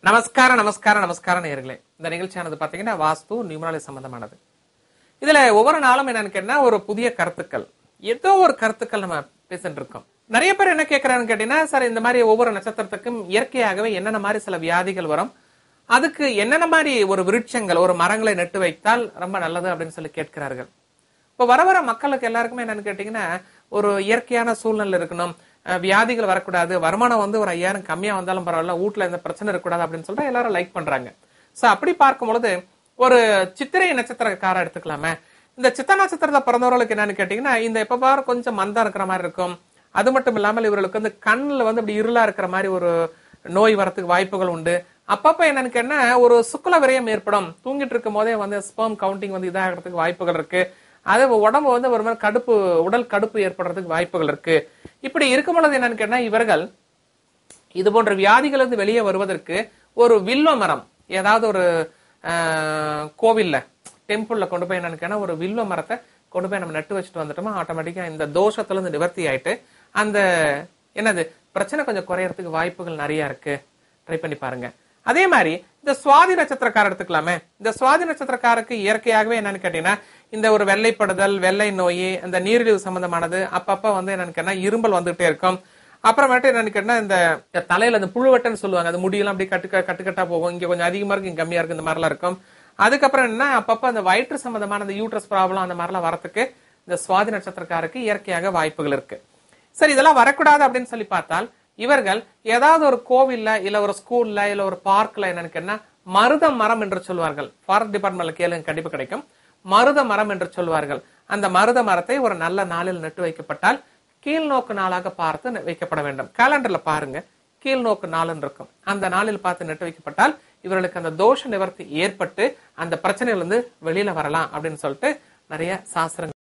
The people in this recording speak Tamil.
நமஸ்காரம் நமஸ்காரம் நமஸ்காரம் நேயர்களே இந்த நிகழ்ச்சியானது பாத்தீங்கன்னா வாஸ்து நியூமராலஜி சம்பந்தமானது இதுல ஒவ்வொரு நாளும் என்னன்னு கேட்டா ஒரு புதிய கருத்துக்கள் ஏதோ ஒரு கருத்துக்கள் நம்ம பேசிட்டு இருக்கோம் நிறைய பேர் என்ன கேட்கறான்னு கேட்டீங்கன்னா சார் இந்த மாதிரி ஒவ்வொரு நட்சத்திரத்துக்கும் இயற்கையாகவே என்னென்ன மாதிரி சில வியாதிகள் வரும் அதுக்கு என்னென்ன மாதிரி ஒரு விருட்சங்கள் ஒரு மரங்களை நட்டு வைத்தால் ரொம்ப நல்லது அப்படின்னு சொல்லி கேட்கிறார்கள் இப்ப வர வர மக்களுக்கு எல்லாருக்குமே என்னன்னு கேட்டீங்கன்னா ஒரு இயற்கையான சூழ்நிலை இருக்கணும் அஹ் வியாதிகள் வரக்கூடாது வருமானம் வந்து ஒரு ஐயாயிரம் கம்மியா வந்தாலும் பரவாயில்ல வீட்டுல எந்த பிரச்சனை இருக்கக்கூடாது அப்படின்னு சொல்லிட்டு எல்லாரும் லைக் பண்றாங்க சோ அப்படி பார்க்கும் பொழுது ஒரு சித்திரை நட்சத்திரக்கார எடுத்துக்கலாமே இந்த சித்த நட்சத்திரத்துல பிறந்தவர்களுக்கு என்னன்னு கேட்டீங்கன்னா இந்த எப்ப பாரு கொஞ்சம் மந்தம் இருக்கிற மாதிரி இருக்கும் அது மட்டும் இல்லாமல் இவர்களுக்கு வந்து கண்ணுல வந்து இப்படி இருளா இருக்கிற மாதிரி ஒரு நோய் வரத்துக்கு வாய்ப்புகள் உண்டு அப்பப்ப என்னன்னு கேட்டா ஒரு சுக்குல விரயம் ஏற்படும் தூங்கிட்டு இருக்கும் போதே வந்து ஸ்பெர்ம் கவுண்டிங் வந்து இதாகிறதுக்கு வாய்ப்புகள் இருக்கு அது உடம்பு வந்து ஒரு மாதிரி கடுப்பு உடல் கடுப்பு ஏற்படுறதுக்கு வாய்ப்புகள் இருக்கு இப்படி இருக்கும் பொழுது என்னன்னு கேட்டா இவர்கள் இது போன்ற வியாதிகள் இருந்து வெளியே வருவதற்கு ஒரு வில்வ மரம் ஏதாவது ஒரு ஆஹ், கோவில்ல டெம்பிள்ல கொண்டு போய் என்னன்னு கேட்டா ஒரு வில்வ மரத்தை கொண்டு போய் நம்ம நட்டு வச்சுட்டு வந்துட்டோமா ஆட்டோமேட்டிக்கா இந்த தோஷத்துல இருந்து நிவர்த்தி ஆயிட்டு அந்த என்னது பிரச்சனை கொஞ்சம் குறையறதுக்கு வாய்ப்புகள் நிறைய இருக்கு ட்ரை பண்ணி பாருங்க அதே மாதிரி இந்த சுவாதி நட்சத்திரக்கார எடுத்துக்கலாமே இந்த சுவாதி நட்சத்திரக்காரருக்கு இயற்கையாகவே என்னன்னு கேட்டீங்கன்னா இந்த ஒரு வெள்ளைப்படுதல் வெள்ளை நோய் இந்த நீரிழிவு சம்பந்தமானது அப்பப்ப வந்து என்னன்னு கேட்டா இரும்பல் வந்துகிட்டே இருக்கும் அப்புறமேட்டு என்னன்னு கேட்டா இந்த இந்த தலையில இந்த புழுவட்டன்னு சொல்லுவாங்க அது முடியெல்லாம் அப்படி கட்டு கட்டுக்கட்டா போகும் இங்க கொஞ்சம் அதிகமா இருக்கு இங்க கம்மியா இருக்கு இந்த மாதிரிலாம் இருக்கும் அதுக்கப்புறம் என்ன அப்பப்ப அந்த வயிற்று சம்பந்தமான அந்த யூட்ரஸ் ப்ராப்ளம் அந்த மாதிரிலாம் வரத்துக்கு இந்த சுவாதி நட்சத்திரக்காரருக்கு இயற்கையாக வாய்ப்புகள் இருக்கு சரி இதெல்லாம் வரக்கூடாது அப்படின்னு சொல்லி பார்த்தால் இவர்கள் ஏதாவது ஒரு கோவில்ல இல்ல ஒரு ஸ்கூல்ல இல்ல ஒரு பார்க்ல என்னன்னு கேட்டா மருத மரம் என்று சொல்வார்கள் ஃபாரஸ்ட் டிபார்ட்மெண்ட்ல கேளுங்க கண்டிப்பா கிடைக்கும் மருத மரம் என்று சொல்வார்கள் அந்த மருத மரத்தை ஒரு நல்ல நாளில் நட்டு வைக்கப்பட்டால் கீழ் நோக்கு நாளாக பார்த்து ந- வைக்கப்பட வேண்டும் கேலண்டர்ல பாருங்க கீழ் நோக்கு நாளுன்னு இருக்கும் அந்த நாளில் பார்த்து நட்டு வைக்கப்பட்டால் இவர்களுக்கு அந்த தோஷ நிவர்த்தி ஏற்பட்டு அந்த பிரச்சனையில இருந்து வெளியில வரலாம் அப்படின்னு சொல்லிட்டு நிறைய சாஸ்திரங்கள்